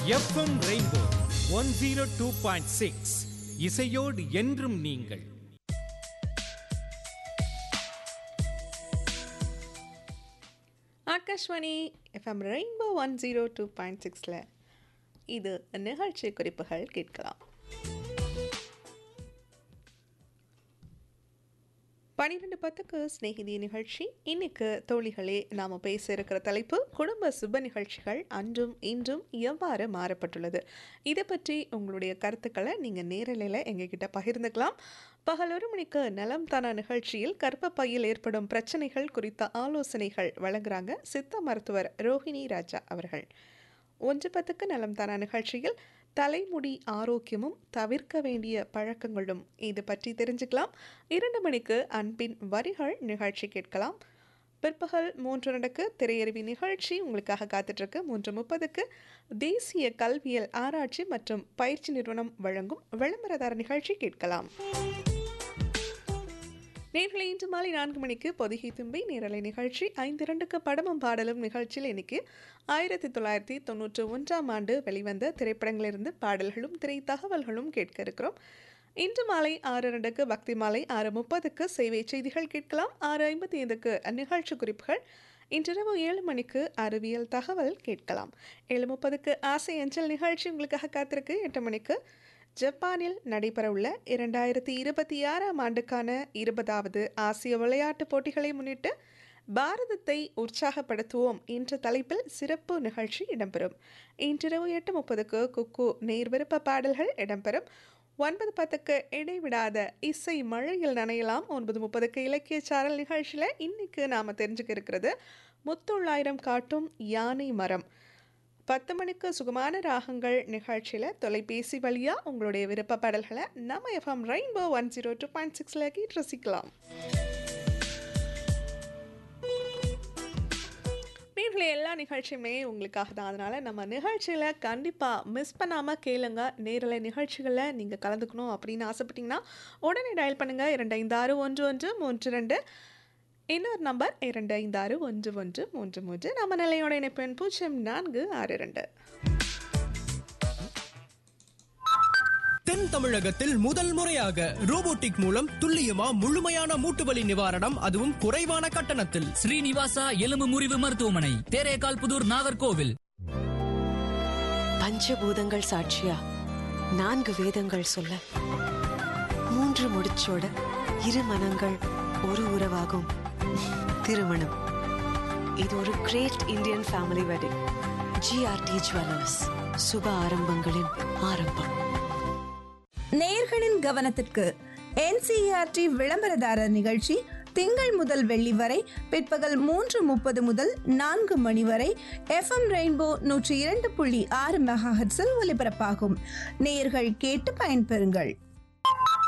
FM rainbow one zero two point six இசையோடு என்றும் நீங்கள் Akashvani FM rainbow one zero two point சிக்ஸில் இது நிகழ்ச்சி குறிப்புகள் கேட்கலாம் பன்னிரெண்டு பத்துக்கு ஸ்நேகிதி நிகழ்ச்சி இன்னைக்கு தோழிகளே நாம் பேச இருக்கிற தலைப்பு குடும்ப சுப நிகழ்ச்சிகள் அன்றும் இன்றும் எவ்வாறு மாறப்பட்டுள்ளது இதை பற்றி உங்களுடைய கருத்துக்களை நீங்கள் நேரலையில் எங்ககிட்ட பகிர்ந்துக்கலாம் பகல் ஒரு மணிக்கு நலம் தானா நிகழ்ச்சியில் கர்ப்பப்பையில் ஏற்படும் பிரச்சனைகள் குறித்த ஆலோசனைகள் வழங்குறாங்க சித்த மருத்துவர் ரோஹிணி ராஜா அவர்கள் ஒன்று பத்துக்கு நலம் தானா நிகழ்ச்சியில் தலைமுடி ஆரோக்கியமும் தவிர்க்க வேண்டிய பழக்கங்களும் இது பற்றி தெரிஞ்சுக்கலாம் இரண்டு மணிக்கு அன்பின் வரிகள் நிகழ்ச்சி கேட்கலாம் பிற்பகல் மூன்று நடக்கு திரையருவி நிகழ்ச்சி உங்களுக்காக காத்துட்ருக்கு மூன்று முப்பதுக்கு தேசிய கல்வியல் ஆராய்ச்சி மற்றும் பயிற்சி நிறுவனம் வழங்கும் விளம்பரதார நிகழ்ச்சி கேட்கலாம் நேர்களை இன்று மாலை நான்கு மணிக்கு பொதிகை தும்பி நேரலை நிகழ்ச்சி ஐந்து இரண்டுக்கு படமும் பாடலும் நிகழ்ச்சியில் இன்னைக்கு ஆயிரத்தி தொள்ளாயிரத்தி தொண்ணூற்றி ஒன்றாம் ஆண்டு வெளிவந்த திரைப்படங்களிலிருந்து பாடல்களும் திரை தகவல்களும் கேட்க இருக்கிறோம் இன்று மாலை ஆறு இரண்டுக்கு பக்தி மாலை ஆறு முப்பதுக்கு சேவை செய்திகள் கேட்கலாம் ஆறு ஐம்பத்தி ஐந்துக்கு நிகழ்ச்சி குறிப்புகள் இன்றிரவு ஏழு மணிக்கு அறிவியல் தகவல் கேட்கலாம் ஏழு முப்பதுக்கு ஆசை அஞ்சல் நிகழ்ச்சி உங்களுக்காக காத்திருக்கு எட்டு மணிக்கு ஜப்பானில் நடைபெறவுள்ள இரண்டாயிரத்தி இருபத்தி ஆறாம் ஆண்டுக்கான இருபதாவது ஆசிய விளையாட்டுப் போட்டிகளை முன்னிட்டு பாரதத்தை உற்சாகப்படுத்துவோம் என்ற தலைப்பில் சிறப்பு நிகழ்ச்சி இடம்பெறும் இன்றிரவு எட்டு முப்பதுக்கு குக்கு நேர் விருப்ப பாடல்கள் இடம்பெறும் ஒன்பது பத்துக்கு இடைவிடாத இசை மழையில் நனையலாம் ஒன்பது முப்பதுக்கு இலக்கிய சாரல் நிகழ்ச்சியில் இன்னைக்கு நாம் தெரிஞ்சுக்க இருக்கிறது முத்துள்ளாயிரம் காட்டும் யானை மரம் பத்து மணிக்கு சுகமான ராகங்கள் நிகழ்ச்சியில் தொலைபேசி வழியாக உங்களுடைய விருப்ப பாடல்களை நம்ம FM rainbow one zero two point சிக்ஸில் கேட்டு ரசிக்கலாம் நேர்களை எல்லா நிகழ்ச்சியுமே உங்களுக்காக தான் அதனால் நம்ம நிகழ்ச்சியில் கண்டிப்பாக மிஸ் பண்ணாமல் கேளுங்க நேரலை நிகழ்ச்சிகளில் நீங்கள் கலந்துக்கணும் அப்படின்னு ஆசைப்பட்டீங்கன்னா உடனே டயல் பண்ணுங்கள் இரண்டு ஐந்து ஆறு ஒன்று ஒன்று மூன்று ரெண்டு இன்னொரு நம்பர் இரண்டு ஐந்து ஆறு ஒன்று ஒன்று மூன்று மூன்று நம்ம நிலையோட இணைப்பெண் பூஜ்ஜியம் நான்கு ஆறு ரெண்டு தென் தமிழகத்தில் முதல் முறையாக ரோபோட்டிக் மூலம் துல்லியமா முழுமையான மூட்டு வலி நிவாரணம் அதுவும் குறைவான கட்டணத்தில் ஸ்ரீனிவாசா எலும்பு முறிவு மருத்துவமனை தேரேகால் புதூர் நாகர்கோவில் பஞ்சபூதங்கள் சாட்சியா நான்கு வேதங்கள் சொல்ல மூன்று முடிச்சோட இரு மனங்கள் ஒரு உறவாகும் திருமணம் இது ஒரு great Indian family wedding GRT jewellers சுப ஆரம்பங்களின் ஆரம்பம் நேயர்களின் கவனத்திற்கு என்சிஆர்டி விளம்பரதாரர் நிகழ்ச்சி திங்கள் முதல் வெள்ளி வரை பிற்பகல் மூன்று முப்பது முதல் நான்கு மணி வரை எஃப்எம் ரெயின்போ நூற்றி இரண்டு புள்ளி ஆறு மெகாஹட்ஸில் ஒலிபரப்பாகும் நேயர்கள் கேட்டு பயன்பெறுங்கள்